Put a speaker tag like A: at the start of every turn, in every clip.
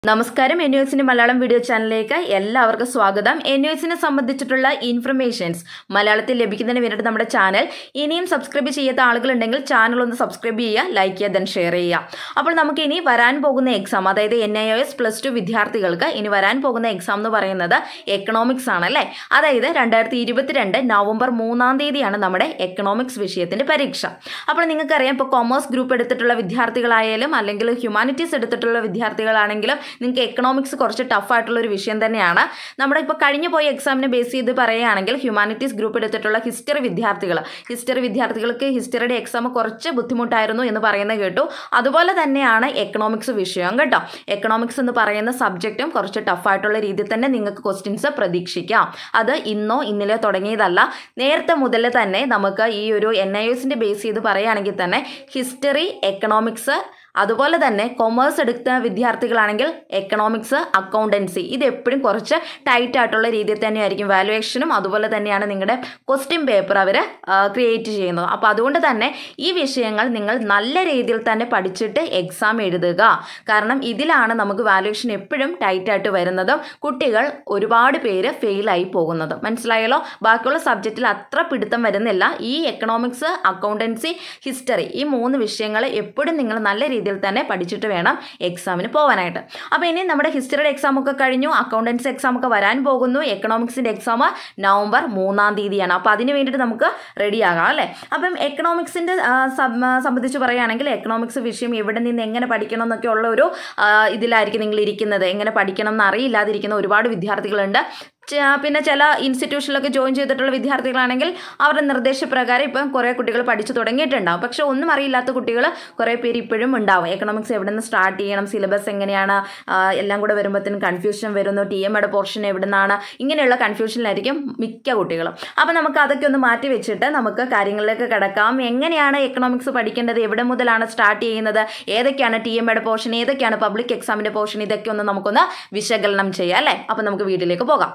A: നമസ്കാരം എൻ ന്യൂസിന്റെ മലയാളം വീഡിയോ ചാനലിലേക്ക് എല്ലാവർക്കും സ്വാഗതം എൻ ന്യൂസിനെ സംബന്ധിച്ചിട്ടുള്ള ഇൻഫർമേഷൻസ് മലയാളത്തിൽ ലഭിക്കുന്നതിന് വേണ്ടിയിട്ട് നമ്മുടെ ചാനൽ ഇനിയും സബ്സ്ക്രൈബ് ചെയ്യാത്ത ആളുകളുണ്ടെങ്കിൽ ചാനൽ ഒന്ന് സബ്സ്ക്രൈബ് ചെയ്യുക ലൈക്ക് ചെയ്യുക ദെൻ ഷെയർ ചെയ്യുക അപ്പോൾ നമുക്ക് ഇനി വരാൻ പോകുന്ന എക്സാം അതായത് N I O S plus two വിദ്യാർത്ഥികൾക്ക് ഇനി വരാൻ പോകുന്ന എക്സാം എന്ന് പറയുന്നത് എക്കണോമിക്സ് ആണ് അല്ലേ അതായത് രണ്ടായിരത്തി ഇരുപത്തിരണ്ട് നവംബർ മൂന്നാം തീയതിയാണ് നമ്മുടെ എക്കണോമിക്സ് വിഷയത്തിന്റെ പരീക്ഷ അപ്പോൾ നിങ്ങൾക്കറിയാം ഇപ്പോൾ കൊമേഴ്സ് ഗ്രൂപ്പ് എടുത്തിട്ടുള്ള വിദ്യാർത്ഥികളായാലും അല്ലെങ്കിൽ ഹ്യൂമാനിറ്റീസ് എടുത്തിട്ടുള്ള വിദ്യാർത്ഥികളാണെങ്കിലും നിങ്ങൾക്ക് എക്കണോമിക്സ് കുറച്ച് ടഫായിട്ടുള്ള ഒരു വിഷയം തന്നെയാണ് നമ്മുടെ ഇപ്പോൾ കഴിഞ്ഞു പോയ എക്സാമിനെ ബേസ് ചെയ്ത് പറയുകയാണെങ്കിൽ ഹ്യൂമാനിറ്റീസ് ഗ്രൂപ്പ് എടുത്തിട്ടുള്ള ഹിസ്റ്ററി വിദ്യാർത്ഥികൾ ഹിസ്റ്ററി വിദ്യാർത്ഥികൾക്ക് ഹിസ്റ്ററിയുടെ എക്സാം കുറച്ച് ബുദ്ധിമുട്ടായിരുന്നു എന്ന് പറയുന്നത് കേട്ടു അതുപോലെ തന്നെയാണ് എക്കണോമിക്സ് വിഷയം കേട്ടോ എക്കണോമിക്സ് എന്ന് പറയുന്ന സബ്ജക്റ്റും കുറച്ച് ടഫായിട്ടുള്ള രീതിയിൽ തന്നെ നിങ്ങൾക്ക് ക്വസ്റ്റ്യൻസ് പ്രതീക്ഷിക്കാം അത് ഇന്നോ ഇന്നലെയോ തുടങ്ങിയതല്ല നേരത്തെ മുതൽ തന്നെ നമുക്ക് ഈ ഒരു എൻ ഐ എസിൻ്റെ ബേസ് ചെയ്ത് പറയുകയാണെങ്കിൽ തന്നെ ഹിസ്റ്ററി എക്കണോമിക്സ് അതുപോലെ തന്നെ കൊമേഴ്സ് എടുത്ത വിദ്യാർത്ഥികളാണെങ്കിൽ എക്കണോമിക്സ് അക്കൗണ്ടൻസി ഇത് എപ്പോഴും കുറച്ച് ടൈറ്റ് ആയിട്ടുള്ള രീതിയിൽ തന്നെയായിരിക്കും വാലുവേഷനും അതുപോലെ തന്നെയാണ് നിങ്ങളുടെ ക്വസ്റ്റ്യൻ പേപ്പർ അവർ ക്രിയേറ്റ് ചെയ്യുന്നത് അപ്പോൾ അതുകൊണ്ട് തന്നെ ഈ വിഷയങ്ങൾ നിങ്ങൾ നല്ല രീതിയിൽ തന്നെ പഠിച്ചിട്ട് എക്സാം എഴുതുക കാരണം ഇതിലാണ് നമുക്ക് വാലുവേഷൻ എപ്പോഴും ടൈറ്റ് ആയിട്ട് വരുന്നതും കുട്ടികൾ ഒരുപാട് പേര് ഫെയിലായി പോകുന്നതും മനസ്സിലായല്ലോ ബാക്കിയുള്ള സബ്ജക്റ്റിൽ അത്ര പിടുത്തം വരുന്നില്ല ഈ എക്കണോമിക്സ് അക്കൗണ്ടൻസി ഹിസ്റ്ററി ഈ മൂന്ന് വിഷയങ്ങൾ എപ്പോഴും നിങ്ങൾ നല്ല രീതിയിൽ തന്നെ പഠിച്ചിട്ട് വേണം എക്സാമിന് പോകാനായിട്ട് അപ്പോൾ ഇനി നമ്മുടെ ഹിസ്റ്ററിയുടെ എക്സാം ഒക്കെ കഴിഞ്ഞു അക്കൗണ്ടൻസി എക്സാം ഒക്കെ വരാൻ പോകുന്നു എക്കണോമിക്സിൻ്റെ എക്സാം നവംബർ മൂന്നാം തീയതിയാണ് അപ്പോൾ അതിന് വേണ്ടിയിട്ട് നമുക്ക് റെഡിയാകാം അല്ലേ അപ്പം എക്കണോമിക്സിൻ്റെ സംബന്ധിച്ച് പറയുകയാണെങ്കിൽ എക്കണോമിക്സ് വിഷയം എവിടെ നിന്ന് എങ്ങനെ പഠിക്കണം എന്നൊക്കെ ഉള്ള ഒരു ആ, ഇതിലായിരിക്കും നിങ്ങൾ ഇരിക്കുന്നത് എങ്ങനെ പഠിക്കണം എന്ന് അറിയില്ലാതിരിക്കുന്ന ഒരുപാട് വിദ്യാർത്ഥികളുണ്ട് ച- പിന്നെ ചില ഇൻസ്റ്റിറ്റ്യൂഷനിലൊക്കെ ജോയിൻ ചെയ്തിട്ടുള്ള വിദ്യാർത്ഥികളാണെങ്കിൽ അവരുടെ നിർദ്ദേശപ്രകാരം ഇപ്പം കുറേ കുട്ടികൾ പഠിച്ചു തുടങ്ങിയിട്ടുണ്ടാവും പക്ഷെ ഒന്നും അറിയില്ലാത്ത കുട്ടികൾ കുറേ പേര് ഇപ്പോഴും ഉണ്ടാവും എക്കണോമിക്സ് എവിടെ നിന്ന് സ്റ്റാർട്ട് ചെയ്യണം സിലബസ് എങ്ങനെയാണ് ആ, എല്ലാം കൂടെ വരുമ്പോഴത്തേനും കൺഫ്യൂഷൻ വരുന്നു ടി എമ്മയുടെ പോർഷൻ എവിടെ നിന്നാണ് ഇങ്ങനെയുള്ള കൺഫ്യൂഷനിലായിരിക്കും മിക്ക കുട്ടികളും അപ്പോൾ നമുക്ക് അതൊക്കെ ഒന്ന് മാറ്റി വെച്ചിട്ട് നമുക്ക് കാര്യങ്ങളിലേക്ക് കിടക്കാം എങ്ങനെയാണ് എക്കണോമിക്സ് പഠിക്കേണ്ടത് എവിടെ മുതലാണ് സ്റ്റാർട്ട് ചെയ്യുന്നത് ഏതൊക്കെയാണ് ടി എമ്മയുടെ പോർഷൻ ഏതൊക്കെയാണ് പബ്ലിക് എക്സാമിൻ്റെ പോർഷൻ ഇതൊക്കെ ഒന്ന് നമുക്കൊന്ന് വിശകലനം ചെയ്യാം അല്ലേ അപ്പോൾ നമുക്ക് വീട്ടിലേക്ക് പോകാം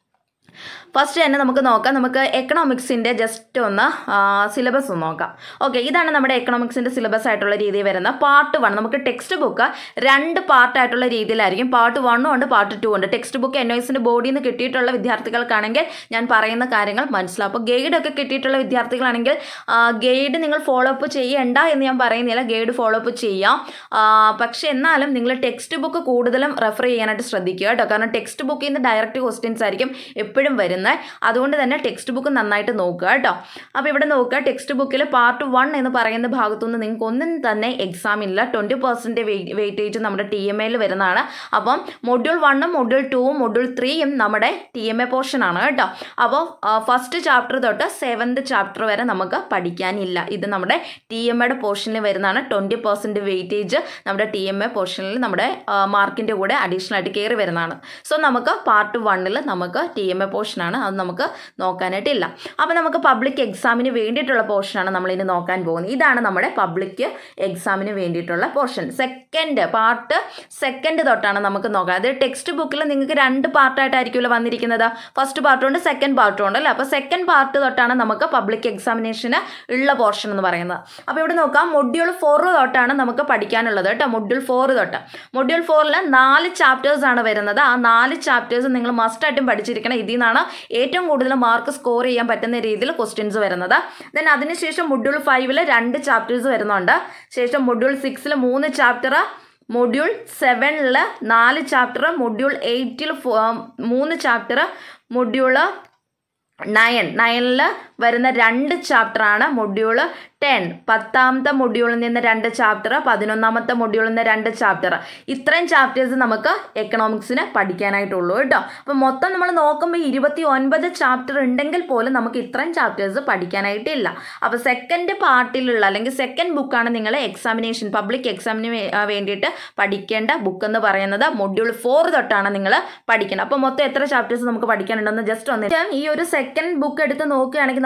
A: ഫസ്റ്റ് തന്നെ നമുക്ക് നോക്കാം നമുക്ക് എക്കണോമിക്സിൻ്റെ ജസ്റ്റ് ഒന്ന് സിലബസ് ഒന്ന് നോക്കാം ഓക്കെ ഇതാണ് നമ്മുടെ എക്കണോമിക്സിൻ്റെ സിലബസ് ആയിട്ടുള്ള രീതിയിൽ വരുന്ന പാർട്ട് വൺ നമുക്ക് ടെക്സ്റ്റ് ബുക്ക് രണ്ട് പാർട്ടായിട്ടുള്ള രീതിയിലായിരിക്കും പാർട്ട് വണ്ണും ഉണ്ട് പാർട്ട് ടു ഉണ്ട് ടെക്സ്റ്റ് ബുക്ക് എൻ ഒസിൻ്റെ ബോഡിയിൽ നിന്ന് കിട്ടിയിട്ടുള്ള വിദ്യാർത്ഥികൾക്കാണെങ്കിൽ ഞാൻ പറയുന്ന കാര്യങ്ങൾ മനസ്സിലാവും അപ്പോൾ ഗൈഡൊക്കെ കിട്ടിയിട്ടുള്ള വിദ്യാർത്ഥികളാണെങ്കിൽ ഗൈഡ് നിങ്ങൾ ഫോളോ അപ്പ് ചെയ്യണ്ട എന്ന് ഞാൻ പറയുന്നില്ല ഗൈഡ് ഫോളോ അപ്പ് ചെയ്യാം ആ, പക്ഷെ എന്നാലും നിങ്ങൾ ടെക്സ്റ്റ് ബുക്ക് കൂടുതലും റെഫർ ചെയ്യാനായിട്ട് ശ്രദ്ധിക്കുക കേട്ടോ കാരണം ടെക്സ്റ്റ് ബുക്കിൽ നിന്ന് ഡയറക്റ്റ് ക്വസ്റ്റ്യൻസ് ആയിരിക്കും എപ്പോഴും വരുന്നത് അതുകൊണ്ട് തന്നെ ടെക്സ്റ്റ് ബുക്ക് നന്നായിട്ട് നോക്കുക കേട്ടോ അപ്പോൾ ഇവിടെ നോക്കുക ടെക്സ്റ്റ് ബുക്കിൽ പാർട്ട് വൺ എന്ന് പറയുന്ന ഭാഗത്തുനിന്ന് നിങ്ങൾക്ക് ഒന്നും തന്നെ എക്സാം ഇല്ല ട്വൻറ്റി പെർസെൻറ്റ് വെയിറ്റേജ് നമ്മുടെ ടി എം എയിൽ വരുന്നതാണ് അപ്പം മൊഡ്യൂൾ വണ്ണും മൊഡ്യൂൾ ടൂവും മൊഡ്യൂൾ ത്രീയും നമ്മുടെ ടി എം എ പോർഷനാണ് കേട്ടോ അപ്പോൾ ഫസ്റ്റ് ചാപ്റ്റർ തൊട്ട് സെവൻത് ചാപ്റ്റർ വരെ നമുക്ക് പഠിക്കാനില്ല ഇത് നമ്മുടെ ടി എം എയുടെ പോർഷനിൽ വരുന്നതാണ് ട്വൻറ്റി പെർസെൻറ്റ് വെയിറ്റേജ് നമ്മുടെ ടി എം എ പോർഷനിൽ നമ്മുടെ മാർക്കിൻ്റെ കൂടെ അഡീഷണൽ ആയിട്ട് കയറി വരുന്നതാണ് സോ നമുക്ക് പാർട്ട് വണ്ണിൽ നമുക്ക് ടി എം എ പോർഷനാണ് അത് നമുക്ക് നോക്കാനായിട്ടില്ല അപ്പോൾ നമുക്ക് പബ്ലിക് എക്സാമിന് വേണ്ടിയിട്ടുള്ള പോർഷനാണ് നമ്മളിനി നോക്കാൻ പോകുന്നത് ഇതാണ് നമ്മുടെ പബ്ലിക് എക്സാമിന് വേണ്ടിയിട്ടുള്ള പോർഷൻ സെക്കൻഡ് പാർട്ട് സെക്കൻഡ് തൊട്ടാണ് നമുക്ക് നോക്കാം അത് ടെക്സ്റ്റ് ബുക്കിൽ നിങ്ങൾക്ക് രണ്ട് പാർട്ടായിട്ടായിരിക്കുമല്ലോ വന്നിരിക്കുന്നത് ഫസ്റ്റ് പാർട്ടും ഉണ്ട് സെക്കൻഡ് പാർട്ടും ഉണ്ട് അല്ലേ അപ്പോൾ സെക്കൻഡ് പാർട്ട് തൊട്ടാണ് നമുക്ക് പബ്ലിക് എക്സാമിനേഷന് ഉള്ള പോർഷൻ എന്ന് പറയുന്നത് അപ്പോൾ ഇവിടെ നോക്കാം മൊഡ്യൂൾ ഫോർ തൊട്ടാണ് നമുക്ക് പഠിക്കാനുള്ളത് കേട്ടോ മൊഡ്യൂൾ ഫോർ തൊട്ട് മൊഡ്യൂൾ ഫോറിൽ നാല് ചാപ്റ്റേഴ്സ് ആണ് വരുന്നത് ആ നാല് ചാപ്റ്റേഴ്സ് നിങ്ങൾ മസ്റ്റായിട്ടും പഠിച്ചിരിക്കണം ഇതിൽ നിന്നാണ് ഏറ്റവും കൂടുതൽ മാർക്ക് സ്കോർ ചെയ്യാൻ പറ്റുന്ന രീതിയിൽ ക്വസ്റ്റ്യൻസ് വരുന്നത് ദെൻ അതിനുശേഷം മൊഡ്യൂൾ ഫൈവിൽ രണ്ട് ചാപ്റ്റേഴ്സ് വരുന്നുണ്ട് ശേഷം മൊഡ്യൂൾ സിക്സിൽ മൂന്ന് ചാപ്റ്റർ മൊഡ്യൂൾ സെവനിൽ നാല് ചാപ്റ്റർ മൊഡ്യൂൾ എയ്റ്റിൽ മൂന്ന് ചാപ്റ്റർ മൊഡ്യൂള് നയൻ നയനിൽ വരുന്ന രണ്ട് ചാപ്റ്ററാണ് മൊഡ്യൂള് ടെൻ പത്താമത്തെ മൊഡ്യൂളിൽ നിന്ന് രണ്ട് ചാപ്റ്റർ പതിനൊന്നാമത്തെ മൊഡ്യൂളിൽ നിന്ന് രണ്ട് ചാപ്റ്റർ ഇത്രയും ചാപ്റ്റേഴ്സ് നമുക്ക് എക്കണോമിക്സിന് പഠിക്കാനായിട്ടുള്ളൂ കേട്ടോ അപ്പോൾ മൊത്തം നമ്മൾ നോക്കുമ്പോൾ ഇരുപത്തി ഒൻപത് ചാപ്റ്റർ ഉണ്ടെങ്കിൽ പോലും നമുക്ക് ഇത്രയും ചാപ്റ്റേഴ്സ് പഠിക്കാനായിട്ടില്ല അപ്പോൾ സെക്കൻഡ് പാർട്ടിലുള്ള അല്ലെങ്കിൽ സെക്കൻഡ് ബുക്കാണ് നിങ്ങൾ എക്സാമിനേഷൻ പബ്ലിക് എക്സാമിന് വേ- ആ, വേണ്ടിയിട്ട് പഠിക്കേണ്ട ബുക്ക് എന്ന് പറയുന്നത് മൊഡ്യൂൾ ഫോർ തൊട്ടാണ് നിങ്ങൾ പഠിക്കുന്നത് അപ്പോൾ മൊത്തം എത്ര ചാപ്റ്റേഴ്സ് നമുക്ക് പഠിക്കാനുണ്ടെന്ന് ജസ്റ്റ് ഒന്ന് ഈ ഒരു സെക്കൻഡ് ബുക്ക് എടുത്ത് നോക്കുകയാണെങ്കിൽ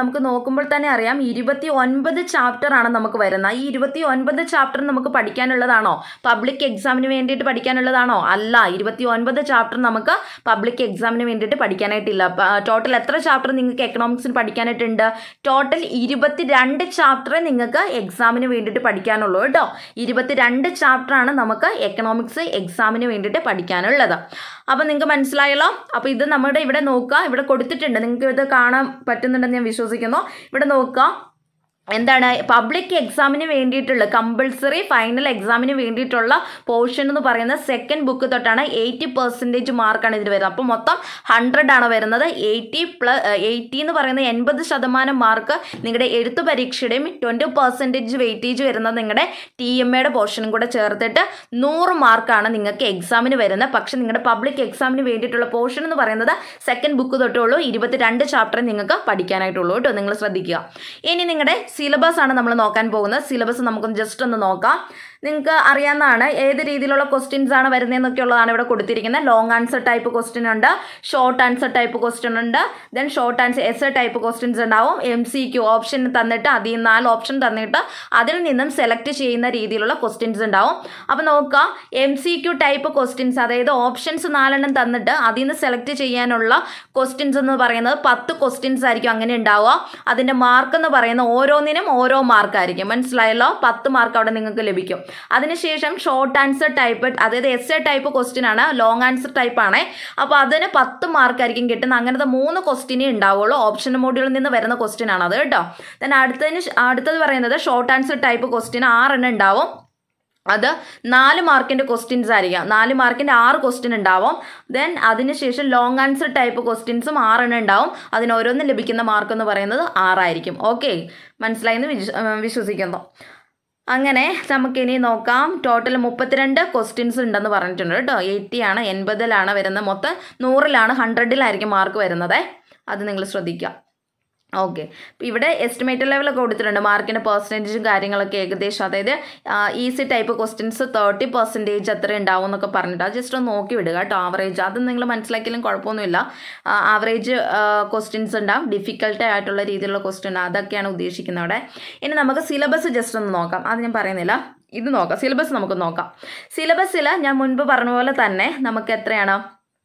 A: നമുക്ക് നോക്കുമ്പോൾ തന്നെ അറിയാം ഇരുപത്തി ഒൻപത് ചാപ്റ്റർ ആണ് നമുക്ക് വരുന്നത് ഈ ഇരുപത്തി ഒൻപത് ചാപ്റ്റർ നമുക്ക് പഠിക്കാനുള്ളതാണോ പബ്ലിക് എക്സാമിന് വേണ്ടിയിട്ട് പഠിക്കാനുള്ളതാണോ അല്ല ഇരുപത്തി ഒൻപത് ചാപ്റ്റർ നമുക്ക് പബ്ലിക് എക്സാമിന് വേണ്ടിയിട്ട് പഠിക്കാനായിട്ടില്ല ടോട്ടൽ എത്ര ചാപ്റ്റർ നിങ്ങൾക്ക് എക്കണോമിക്സിന് പഠിക്കാനായിട്ടുണ്ട് ടോട്ടൽ ഇരുപത്തി രണ്ട് ചാപ്റ്ററേ നിങ്ങൾക്ക് എക്സാമിന് വേണ്ടിയിട്ട് പഠിക്കാനുള്ളൂ കേട്ടോ ഇരുപത്തി രണ്ട് ചാപ്റ്ററാണ് നമുക്ക് എക്കണോമിക്സ് എക്സാമിന് വേണ്ടിയിട്ട് പഠിക്കാനുള്ളത് അപ്പോൾ നിങ്ങൾക്ക് മനസ്സിലായല്ലോ അപ്പോൾ ഇത് നമ്മുടെ ഇവിടെ നോക്കുക ഇവിടെ കൊടുത്തിട്ടുണ്ട് നിങ്ങൾക്ക് ഇത് കാണാൻ പറ്റുന്നുണ്ടെന്ന് ഞാൻ വിശ്വസിക്കുന്നു ഇവിടെ നോക്കുക എന്താണ് പബ്ലിക് എക്സാമിന് വേണ്ടിയിട്ടുള്ള കമ്പൾസറി ഫൈനൽ എക്സാമിന് വേണ്ടിയിട്ടുള്ള പോർഷൻ എന്ന് പറയുന്നത് സെക്കൻഡ് ബുക്ക് തൊട്ടാണ് എയ്റ്റി പെർസെൻറ്റേജ് മാർക്കാണ് ഇതിൽ വരുന്നത് അപ്പോൾ മൊത്തം ഹൺഡ്രഡ് ആണ് വരുന്നത് എയ്റ്റി പ്ലസ് എയ്റ്റി എന്ന് പറയുന്നത് എൺപത് ശതമാനം മാർക്ക് നിങ്ങളുടെ എഴുത്ത് പരീക്ഷയുടെയും ട്വൻറ്റി പെർസെൻറ്റേജ് വെയിറ്റേജ് വരുന്നത് നിങ്ങളുടെ ടി എം എയുടെ പോർഷനും കൂടെ ചേർത്തിട്ട് നൂറ് മാർക്കാണ് നിങ്ങൾക്ക് എക്സാമിന് വരുന്നത് പക്ഷേ നിങ്ങളുടെ പബ്ലിക് എക്സാമിന് വേണ്ടിയിട്ടുള്ള പോർഷൻ എന്ന് പറയുന്നത് സെക്കൻഡ് ബുക്ക് തൊട്ടുള്ളൂ ഇരുപത്തിരണ്ട് ചാപ്റ്റർ നിങ്ങൾക്ക് പഠിക്കാനായിട്ടുള്ളൂ കേട്ടോ നിങ്ങൾ ശ്രദ്ധിക്കുക ഇനി നിങ്ങളുടെ സിലബസ് ആണ് നമ്മൾ നോക്കാൻ പോകുന്നത് സിലബസ് നമുക്കൊന്ന് ജസ്റ്റ് ഒന്ന് നോക്കാം നിങ്ങൾക്ക് അറിയാവുന്നതാണ് ഏത് രീതിയിലുള്ള ക്വസ്റ്റ്യൻസ് ആണ് വരുന്നതെന്നൊക്കെ ഉള്ളതാണ് ഇവിടെ കൊടുത്തിരിക്കുന്നത് ലോങ് ആൻസർ ടൈപ്പ് ക്വസ്റ്റ്യൻ ഉണ്ട് ഷോർട്ട് ആൻസർ ടൈപ്പ് ക്വസ്റ്റ്യൻ ഉണ്ട് then short answer S type questions ഉണ്ടാവും എം സി ക്യു ഓപ്ഷൻ തന്നിട്ട് അതിൽ നിന്ന് നാല് ഓപ്ഷൻ തന്നിട്ട് അതിൽ നിന്നും സെലക്ട് ചെയ്യുന്ന രീതിയിലുള്ള ക്വസ്റ്റ്യൻസ് ഉണ്ടാവും അപ്പോൾ നോക്കുക M C Q type questions അതായത് ഓപ്ഷൻസ് നാലെണ്ണം തന്നിട്ട് അതിൽ നിന്ന് സെലക്ട് ചെയ്യാനുള്ള ക്വസ്റ്റ്യൻസ് എന്ന് പറയുന്നത് പത്ത് ക്വസ്റ്റ്യൻസ് ആയിരിക്കും അങ്ങനെ ഉണ്ടാവുക അതിൻ്റെ മാർക്ക് എന്ന് പറയുന്നത് ഓരോന്നിനും ഓരോ മാർക്കായിരിക്കും മനസ്സിലായല്ലോ പത്ത് മാർക്ക് അവിടെ നിങ്ങൾക്ക് ലഭിക്കും അതിനുശേഷം ഷോർട്ട് ആൻസർ ടൈപ്പ് അതായത് എസ് എ ടൈപ്പ് ക്വസ്റ്റ്യൻ ആണ് ലോങ് ആൻസർ ടൈപ്പ് ആണ് അപ്പോൾ അതിന് പത്ത് മാർക്കായിരിക്കും കിട്ടുന്നത് അങ്ങനത്തെ മൂന്ന് ക്വസ്റ്റ്യനേ ഉണ്ടാവുള്ളൂ ഓപ്ഷൻ മോഡ്യൂളിൽ നിന്ന് വരുന്ന ക്വസ്റ്റ്യൻ ആണ് അത് കേട്ടോ ദെൻ അടുത്തതിന് ശ- അടുത്തത് പറയുന്നത് ഷോർട്ട് ആൻസർ ടൈപ്പ് ക്വസ്റ്റ്യൻ ആറെണ്ണം ഉണ്ടാവും അത് നാല് മാർക്കിൻ്റെ ക്വസ്റ്റ്യൻസ് ആയിരിക്കാം നാല് മാർക്കിൻ്റെ ആറ് ക്വസ്റ്റ്യൻ ഉണ്ടാവും ദെൻ അതിനുശേഷം ലോങ് ആൻസർ ടൈപ്പ് ക്വസ്റ്റ്യൻസും ആറെണ്ണം ഉണ്ടാവും അതിന് ഓരോന്നും ലഭിക്കുന്ന മാർക്ക് എന്ന് പറയുന്നത് ആറായിരിക്കും ഓക്കെ മനസ്സിലായെന്ന് വിശ്വ ആ, വിശ്വസിക്കുന്നു അങ്ങനെ നമുക്കിനി നോക്കാം ടോട്ടൽ മുപ്പത്തിരണ്ട് ക്വസ്റ്റ്യൻസ് ഉണ്ടെന്ന് പറഞ്ഞിട്ടുണ്ട് കേട്ടോ എയ്റ്റി ആണ് എൺപതിലാണ് വരുന്നത് മൊത്തം നൂറിലാണ് ഹൺഡ്രഡിലായിരിക്കും മാർക്ക് വരുന്നത് അത് നിങ്ങൾ ശ്രദ്ധിക്കുക ഓക്കെ ഇവിടെ എസ്റ്റിമേറ്റഡ് ലെവലൊക്കെ കൊടുത്തിട്ടുണ്ട് മാർക്കിൻ്റെ പെർസെൻറ്റേജും കാര്യങ്ങളൊക്കെ ഏകദേശം അതായത് easy type questions thirty percentage എത്ര ഉണ്ടാവും എന്നൊക്കെ പറഞ്ഞിട്ട് അത് ജസ്റ്റ് ഒന്ന് നോക്കി വിടുക കേട്ടോ ആവറേജ് അത് നിങ്ങൾ മനസ്സിലാക്കിയാലും കുഴപ്പമൊന്നുമില്ല ആവറേജ് ക്വസ്റ്റ്യൻസ് ഉണ്ടാവും ഡിഫിക്കൽട്ട് ആയിട്ടുള്ള രീതിയിലുള്ള ക്വസ്റ്റ്യൻ അതൊക്കെയാണ് ഉദ്ദേശിക്കുന്നത് അവിടെ ഇനി നമുക്ക് സിലബസ് ജസ്റ്റ് ഒന്ന് നോക്കാം അത് ഞാൻ പറയുന്നില്ല ഇത് നോക്കാം സിലബസ് നമുക്ക് നോക്കാം സിലബസിൽ ഞാൻ മുൻപ് പറഞ്ഞ പോലെ തന്നെ നമുക്ക് എത്രയാണ്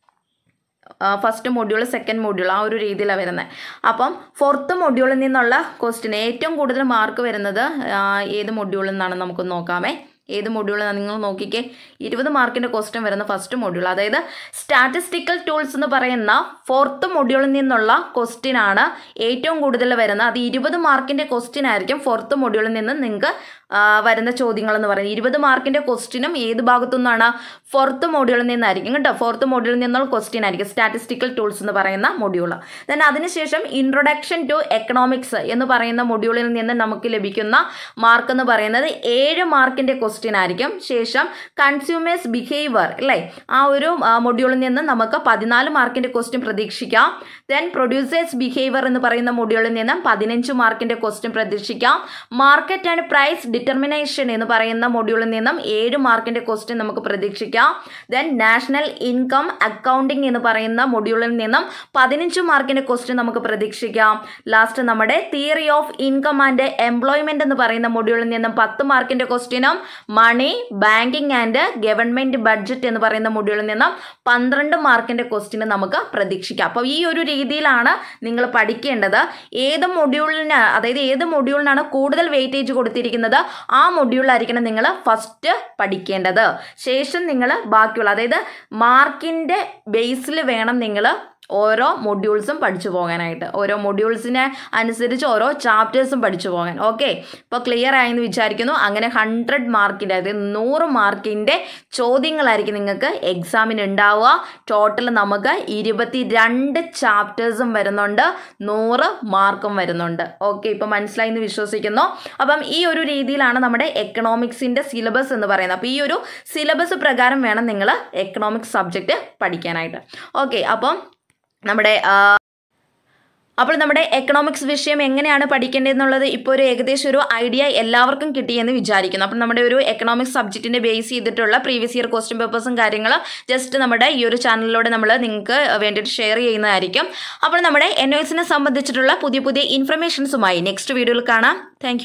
A: ഫസ്റ്റ് മൊഡ്യൂൾ സെക്കൻഡ് മൊഡ്യൂൾ ആ ഒരു രീതിയിലാണ് വരുന്നത് അപ്പം ഫോർത്ത് മൊഡ്യൂളിൽ നിന്നുള്ള ക്വസ്റ്റ്യൻ ഏറ്റവും കൂടുതൽ മാർക്ക് വരുന്നത് ആ, ഏത് മൊഡ്യൂളിൽ നിന്നാണ് നമുക്ക് നോക്കാമേ ഏത് മൊഡ്യൂളിൽ നിങ്ങൾ നോക്കിക്കേ ഇരുപത് മാർക്കിൻ്റെ ക്വസ്റ്റ്യൻ വരുന്ന ഫസ്റ്റ് മൊഡ്യൂൾ അതായത് സ്റ്റാറ്റിസ്റ്റിക്കൽ ടൂൾസ് എന്ന് പറയുന്ന ഫോർത്ത് മൊഡ്യൂളിൽ നിന്നുള്ള ക്വസ്റ്റ്യൻ ആണ് ഏറ്റവും കൂടുതൽ വരുന്നത് അത് ഇരുപത് മാർക്കിൻ്റെ ക്വസ്റ്റ്യൻ ആയിരിക്കും ഫോർത്ത് മൊഡ്യൂളിൽ നിന്ന് നിങ്ങൾക്ക് ആ, വരുന്ന ചോദ്യങ്ങൾ എന്ന് പറയുന്നത് ഇരുപത് മാർക്കിൻ്റെ ക്വസ്റ്റ്യനും ഏത് ഭാഗത്തു നിന്നാണ് ഫോർത്ത് മൊഡ്യൂളിൽ നിന്നായിരിക്കും കേട്ടോ ഫോർത്ത് മൊഡ്യൂളിൽ നിന്നുള്ള ക്വസ്റ്റ്യൻ ആയിരിക്കും സ്റ്റാറ്റിസ്റ്റിക്കൽ ടൂൾസ് എന്ന് പറയുന്ന മൊഡ്യൂൾ ദെൻ അതിനുശേഷം ഇൻട്രൊഡക്ഷൻ ടു എക്കണോമിക്സ് എന്ന് പറയുന്ന മൊഡ്യൂളിൽ നിന്ന് നമുക്ക് ലഭിക്കുന്ന മാർക്ക് എന്ന് പറയുന്നത് ഏഴ് മാർക്കിൻ്റെ ക്വസ്റ്റ്യൻ ആയിരിക്കും ശേഷം കൺസ്യൂമേഴ്സ് ബിഹേവിയർ അല്ലേ ആ ഒരു മൊഡ്യൂളിൽ നിന്ന് നമുക്ക് പതിനാല് മാർക്കിൻ്റെ ക്വസ്റ്റ്യൻ പ്രതീക്ഷിക്കാം ദെൻ പ്രൊഡ്യൂസേഴ്സ് ബിഹേവിയർ എന്ന് പറയുന്ന മൊഡ്യൂളിൽ നിന്നും പതിനഞ്ച് മാർക്കിൻ്റെ ക്വസ്റ്റ്യൻ പ്രതീക്ഷിക്കാം മാർക്കറ്റ് ആൻഡ് പ്രൈസ് ഡിറ്റർമിനേഷൻ എന്ന് പറയുന്ന മൊഡ്യൂളിൽ നിന്നും ഏഴ് മാർക്കിൻ്റെ ക്വസ്റ്റ്യൻ നമുക്ക് പ്രതീക്ഷിക്കാം ദെൻ നാഷണൽ ഇൻകം അക്കൗണ്ടിംഗ് എന്ന് പറയുന്ന മൊഡ്യൂളിൽ നിന്നും പതിനഞ്ച് മാർക്കിൻ്റെ ക്വസ്റ്റ്യൻ നമുക്ക് പ്രതീക്ഷിക്കാം ലാസ്റ്റ് നമ്മുടെ theory of income and employment എന്ന് പറയുന്ന മൊഡ്യൂളിൽ നിന്നും പത്ത് മാർക്കിൻ്റെ ക്വസ്റ്റ്യനും money banking and government budget എന്ന് പറയുന്ന മൊഡ്യൂളിൽ നിന്നും പന്ത്രണ്ട് മാർക്കിൻ്റെ ക്വസ്റ്റ്യന് നമുക്ക് പ്രതീക്ഷിക്കാം അപ്പോൾ ഈ ഒരു രീതിയിലാണ് നിങ്ങൾ പഠിക്കേണ്ടത് ഏത് മൊഡ്യൂളിന് അതായത് ഏത് മൊഡ്യൂളിനാണ് കൂടുതൽ വെയിറ്റേജ് കൊടുത്തിരിക്കുന്നത് ആ മൊഡ്യൂളിലായിരിക്കണം നിങ്ങൾ ഫസ്റ്റ് പഠിക്കേണ്ടത് ശേഷം നിങ്ങൾ ബാക്കിയുള്ള അതായത് മാർക്കിൻ്റെ ബേസിൽ വേണം നിങ്ങൾ ഓരോ മൊഡ്യൂൾസും പഠിച്ചു പോകാനായിട്ട് ഓരോ മൊഡ്യൂൾസിനെ അനുസരിച്ച് ഓരോ ചാപ്റ്റേഴ്സും പഠിച്ചു പോകാൻ ഓക്കെ ഇപ്പോൾ ക്ലിയർ ആയെന്ന് വിചാരിക്കുന്നു അങ്ങനെ ഹൺഡ്രഡ് മാർക്കിൻ്റെ അതായത് നൂറ് മാർക്കിൻ്റെ ചോദ്യങ്ങളായിരിക്കും നിങ്ങൾക്ക് എക്സാമിന് ഉണ്ടാവുക ടോട്ടൽ നമുക്ക് ഇരുപത്തി രണ്ട് ചാപ്റ്റേഴ്സും വരുന്നുണ്ട് നൂറ് മാർക്കും വരുന്നുണ്ട് ഓക്കെ ഇപ്പോൾ മനസ്സിലായി എന്ന് വിശ്വസിക്കുന്നു അപ്പം ഈ ഒരു രീതിയിലാണ് നമ്മുടെ എക്കണോമിക്സിൻ്റെ സിലബസ് എന്ന് പറയുന്നത് അപ്പോൾ ഈ ഒരു സിലബസ് പ്രകാരം വേണം നിങ്ങൾ എക്കണോമിക്സ് സബ്ജക്റ്റ് പഠിക്കാനായിട്ട് ഓക്കെ അപ്പം നമ്മുടെ ആ, അപ്പോൾ നമ്മുടെ എക്കണോമിക്സ് വിഷയം എങ്ങനെയാണ് പഠിക്കേണ്ടതെന്നുള്ളത് ഇപ്പോൾ ഒരു ഏകദേശം ഒരു ഐഡിയ എല്ലാവർക്കും കിട്ടിയെന്ന് വിചാരിക്കുന്നു അപ്പോൾ നമ്മുടെ ഒരു എക്കണോമിക്സ് സബ്ജക്റ്റിനെ ബേസ് ചെയ്തിട്ടുള്ള പ്രീവിയസ് ഇയർ ക്വസ്റ്റ്യൻ പേപ്പേഴ്സും കാര്യങ്ങളും ജസ്റ്റ് നമ്മുടെ ഈ ഒരു ചാനലിലൂടെ നമ്മൾ നിങ്ങൾക്ക് വേണ്ടിയിട്ട് ഷെയർ ചെയ്യുന്നതായിരിക്കും അപ്പോൾ നമ്മുടെ എൻ ഒസിനെ സംബന്ധിച്ചിട്ടുള്ള പുതിയ പുതിയ ഇൻഫർമേഷൻസുമായി നെക്സ്റ്റ് വീഡിയോയിൽ കാണാം താങ്ക്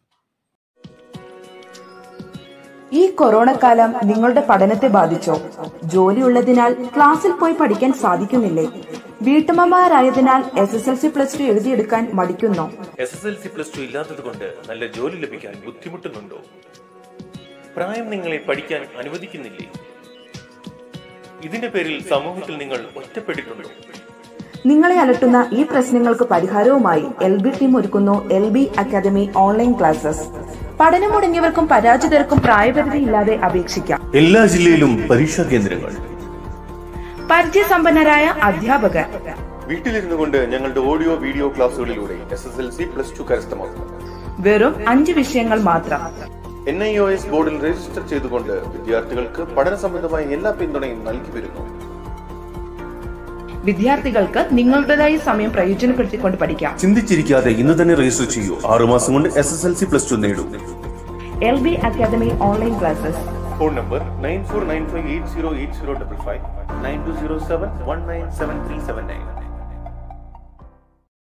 B: ഈ കൊറോണ കാലം നിങ്ങളുടെ പഠനത്തെ ബാധിച്ചോ ജോലിയുള്ളതിനാൽ ക്ലാസ്സിൽ പോയി പഠിക്കാൻ സാധിക്കുന്നില്ലേ വീട്ടമ്മമാരായതിനാൽ S S L C plus two എഴുതിയെടുക്കാൻ മടിക്കുന്നോ
C: S S L C plus two ഇല്ലാത്തത് കൊണ്ട് നല്ല ജോലി ലഭിക്കാൻ ബുദ്ധിമുട്ടുന്നുണ്ടോ പ്രായം നിങ്ങളെ പഠിക്കാൻ അനുവദിക്കുന്നില്ലേ ഇതിന്റെ പേരിൽ സമൂഹത്തിൽ നിങ്ങൾ ഒറ്റപ്പെട്ടിട്ടുണ്ടോ
B: നിങ്ങളെ അലട്ടുന്ന ഈ പ്രശ്നങ്ങൾക്ക് പരിഹാരവുമായി എൽ ബി ടീം ഒരുക്കുന്നു L B academy online classes പഠനം മുടങ്ങിയവർക്കും പരാജിതർക്കും പ്രായപരിധിയില്ലാതെ അപേക്ഷിക്കാം
C: എല്ലാ ജില്ലയിലും പരീക്ഷാ കേന്ദ്രങ്ങൾ
B: പരിചയസമ്പന്നരായ അധ്യാപകർ
C: വീട്ടിലിരുന്നു കൊണ്ട് ഞങ്ങളുടെ ഓഡിയോ വീഡിയോ ക്ലാസുകളിലൂടെ S S L C plus two കരസ്ഥമാക്കുന്നു
B: വെറും അഞ്ച് വിഷയങ്ങൾ മാത്രം
C: എൻ ഐ ഒ എസ് ബോർഡിൽ രജിസ്റ്റർ ചെയ്തുകൊണ്ട് വിദ്യാർത്ഥികൾക്ക് പഠന സംബന്ധമായ എല്ലാ പിന്തുണയും നൽകി വരുന്നു
B: വിദ്യാർത്ഥികൾക്ക് നിങ്ങളുടേതായ സമയം പ്രയോജനപ്പെടുത്തിക്കൊണ്ട് പഠിക്കാം
C: ചിന്തിച്ചിരിക്കാതെ ഇന്ന് തന്നെ രജിസ്റ്റർ ചെയ്യൂ ആറുമാസം കൊണ്ട് S S L C plus two നേടൂ
B: L B academy online classes
C: phone number nine four nine five eight zero eight zero double five nine two zero seven one nine seven three seven nine